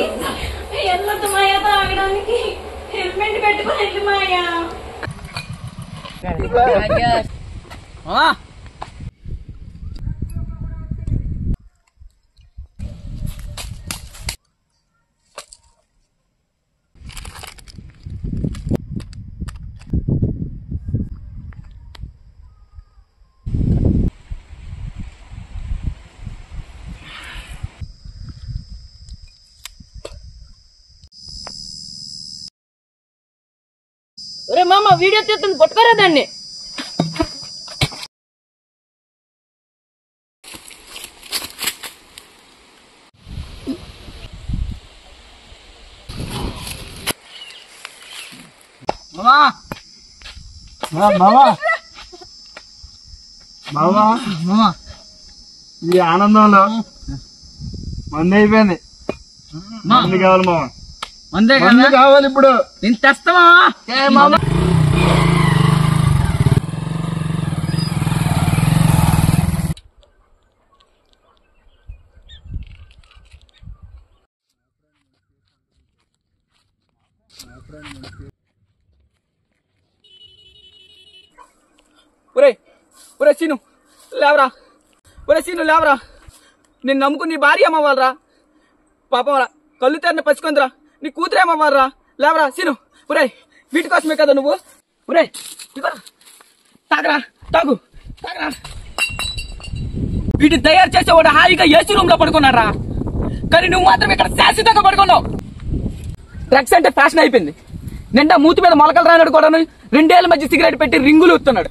వెళ్ళొద్దు మాయా తాగడానికి హెల్మెట్ పెట్టుకుని వెళ్ళు మాయా మామా ఒరే మామ వీడియో తీస్తుంది పట్టుకోరా దాన్ని మామా మామా మామా మామా ఈ ఆనందంలో మంది అయిపోయింది మంది కావాలి మామ అంతే మంది కదా కావాలి ఇప్పుడు నేను తెస్తా మామా ఒరే ఒరే సీను లేవరా ఒరే సీను లేవరా నేను నమ్ముకుని నీ భార్య అమ్మవాలరా పాపంరా కళ్ళు తెరిన పచ్చుకుందిరా నీ కూతురు ఏమవ్వాలరా లేవరా సీను ఒరే వీటి కోసమే కదా నువ్వు ఒరే ఇదిగోరా. తాగరా తాగు తాగరా వీటిని తయారు చేసేవాడు హాయిగా ఏసీ రూమ్ లో పడుకున్నారా కానీ నువ్వు మాత్రం ఇక్కడ శాశ్వతంగా పడుకున్నావు డ్రగ్స్ అంటే ఫ్యాషన్ అయిపోయింది నిండా మూతి మీద మొలకలు రానాడు కూడా రెండేళ్ల మధ్య సిగరెట్ పెట్టి రింగులు వస్తున్నాడు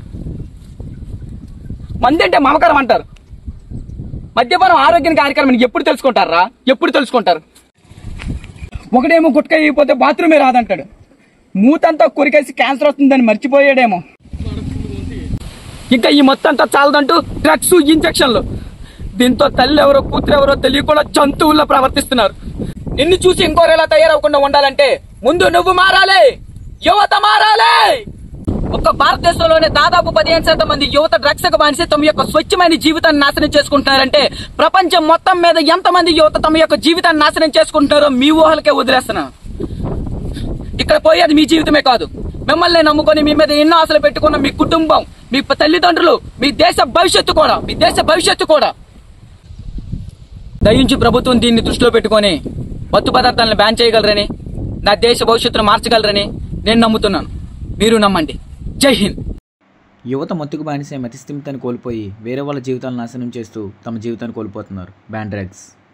మంది అంటే మమకారం అంటారు మద్యపానం ఆరోగ్యానికి కార్యక్రమం ఎప్పుడు తెలుసుకుంటారా ఎప్పుడు తెలుసుకుంటారు ఒకడేమో గుట్క అయిపోతే బాత్రూమే రాదంటాడు మూతంతా కొరికేసి క్యాన్సర్ వస్తుందని మర్చిపోయాడేమో ఇంకా ఈ మొత్తం అంతా చాలదంటూ డ్రగ్స్ ఇంజక్షన్లు దీంతో తల్లి ఎవరో కూతురు ఎవరో తెలియకుండా జంతువుల్లో ప్రవర్తిస్తున్నారు నిన్ను చూసి ఇంకోరు ఎలా తయారవకుండా ఉండాలంటే ముందు నువ్వు మారాలి యువత మారాలి ఒక్క భారతదేశంలోనే దాదాపు పదిహేను శాతం మంది యువత డ్రగ్స్ కు బానిసే తమ యొక్క స్వచ్ఛమైన జీవితాన్ని నాశనం చేసుకుంటున్నారంటే ప్రపంచం మొత్తం మీద ఎంతమంది యువత తమ యొక్క జీవితాన్ని నాశనం చేసుకుంటున్నారో మీ ఊహలకే వదిలేస్తున్నాను ఇక్కడ పోయేది మీ జీవితమే కాదు మిమ్మల్ని నమ్ముకొని మీ మీద ఎన్నో ఆశలు పెట్టుకున్న మీ కుటుంబం మీ తల్లిదండ్రులు మీ దేశ భవిష్యత్తు కూడా మీ దేశ భవిష్యత్తు కూడా దయించి ప్రభుత్వం దీన్ని దృష్టిలో పెట్టుకొని మత్తు పదార్థాలను బ్యాన్ చేయగలరని నా దేశ భవిష్యత్తును మార్చగలరని నేను నమ్ముతున్నాను మీరు నమ్మండి జై హింద్ యువత మత్తుకు బానిసే మతిస్థిమితాన్ని కోల్పోయి వేరే వాళ్ళ జీవితాలను నాశనం చేస్తూ తమ జీవితాన్ని కోల్పోతున్నారు బ్యాన్ డ్రగ్స్